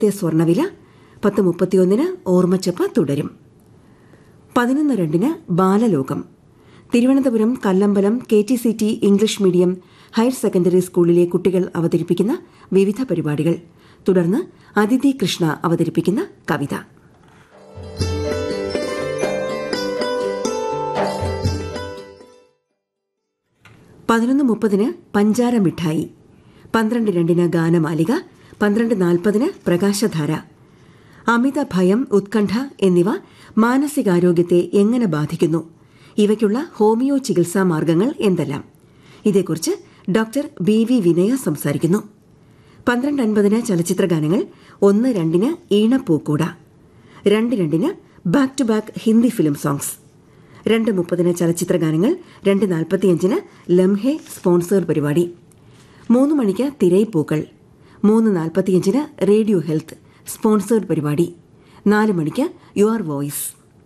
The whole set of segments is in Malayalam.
ഇന്നത്തെ സ്വർണ്ണവില പത്ത് മുപ്പത്തിയൊന്നിന് ഓർമ്മച്ചപ്പ് തുടരും പതിനൊന്ന് രണ്ടിന് Balalokam Thiruvananthapuram Kallambalam K T C T English medium higher secondary സ്കൂളിലെ കുട്ടികൾ അവതരിപ്പിക്കുന്ന വിവിധ പരിപാടികൾ തുടർന്ന് അതിഥി കൃഷ്ണ അവതരിപ്പിക്കുന്ന കവിത പതിനൊന്ന് മുപ്പതിന് പഞ്ചാര മിഠായി പന്ത്രണ്ട് രണ്ടിന് ഗാനമാലിക പന്ത്രണ്ട് നാൽപ്പതിന് പ്രകാശധാര അമിത ഭയം ഉത്കണ്ഠ എന്നിവ മാനസികാരോഗ്യത്തെ എങ്ങനെ ബാധിക്കുന്നു ഇവയ്ക്കുള്ള ഹോമിയോ ചികിത്സാ മാർഗങ്ങൾ എന്തെല്ലാം ഇതേക്കുറിച്ച് ഡോക്ടർ ബി വി വിനയ സംസാരിക്കുന്നു പന്ത്രണ്ട് അൻപതിന് ചലച്ചിത്ര ഗാനങ്ങൾ ഒന്ന് രണ്ടിന് ഈണപ്പൂക്കൂട രണ്ട് രണ്ടിന് back to back Hindi film songs രണ്ട് മുപ്പതിന് ചലച്ചിത്ര ഗാനങ്ങൾ രണ്ട് നാൽപ്പത്തിയഞ്ചിന് ലംഹെ സ്പോൺസേഡ് പരിപാടി മൂന്ന് മണിക്ക് തിരയിപ്പൂക്കൾ മൂന്ന് നാൽപ്പത്തിയഞ്ചിന് റേഡിയോ ഹെൽത്ത് സ്പോൺസേഡ് പരിപാടി നാല് മണിക്ക് യുവർ വോയിസ്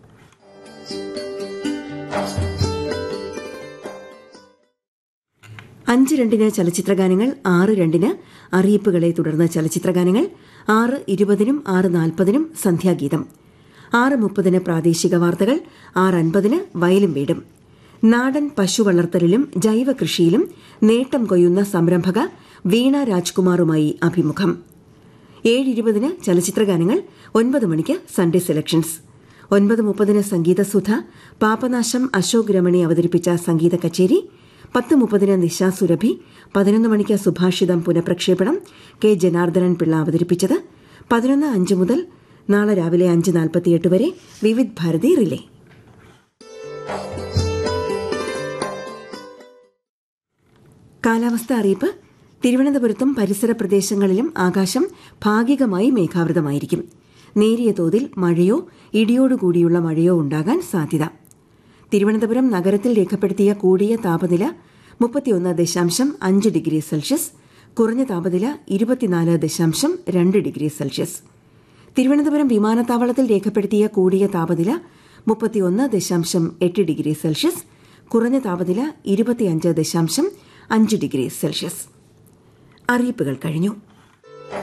അഞ്ച് രണ്ടിന് ചലച്ചിത്രഗാനങ്ങൾ ആറ് രണ്ടിന് അറിയിപ്പുകളെ തുടർന്ന് ചലച്ചിത്രഗാനങ്ങൾ ആറ് ഇരുപതിനും ആറ് നാൽപ്പതിനും സന്ധ്യാഗീതം ആറ് മുപ്പതിന് പ്രാദേശിക വാർത്തകൾ ആറ് അൻപതിന് വയലും വീടും നാടൻ പശു വളർത്തലിലും ജൈവ കൃഷിയിലും നേട്ടം കൊയ്യുന്ന സംരംഭക വീണ രാജ്കുമാറുമായി അഭിമുഖം ഏഴ് ഇരുപതിന് ചലച്ചിത്രഗാനങ്ങൾ ഒൻപത് മണിക്ക് സൺഡേ സെലക്ഷൻസ് ഒൻപത് മുപ്പതിന് സംഗീതസുധ പാപനാശം അശോക് രമണി അവതരിപ്പിച്ച സംഗീത കച്ചേരി പത്ത് മുപ്പതിന് നിശാ സുരഭി പതിനൊന്ന് മണിക്ക് സുഭാഷിതം പുനഃപ്രക്ഷേപണം കെ ജനാർദ്ദനൻ പിള്ള അവതരിപ്പിച്ചത് പതിനൊന്ന് അഞ്ച് മുതൽ നാളെ രാവിലെ അഞ്ച് നാൽപ്പത്തിയെട്ട് വരെ വിവിധ് ഭാരതി റിലേ കാലാവസ്ഥ അറിയിപ്പ് തിരുവനന്തപുരത്തും പരിസര പ്രദേശങ്ങളിലും ആകാശം ഭാഗികമായി മേഘാവൃതമായിരിക്കും നേരിയ തോതിൽ മഴയോ ഇടിയോടുകൂടിയുള്ള മഴയോ ഉണ്ടാകാൻ സാധ്യത തിരുവനന്തപുരം നഗരത്തിൽ രേഖപ്പെടുത്തിയ കൂടിയ താപനില മുപ്പത്തിയൊന്ന് ദശാംശം അഞ്ച് ഡിഗ്രി സെൽഷ്യസ് കുറഞ്ഞ താപനില ഇരുപത്തിനാല് ദശാംശം രണ്ട് ഡിഗ്രി സെൽഷ്യസ് തിരുവനന്തപുരം വിമാനത്താവളത്തിൽ രേഖപ്പെടുത്തിയ കൂടിയ താപനില മുപ്പത്തിയൊന്ന് ദശാംശം എട്ട് ഡിഗ്രി സെൽഷ്യസ് കുറഞ്ഞ താപനില ഇരുപത്തിയഞ്ച് ദശാംശം അഞ്ച് ഡിഗ്രി സെൽഷ്യസ് അറിയിപ്പുകൾ കഴിഞ്ഞു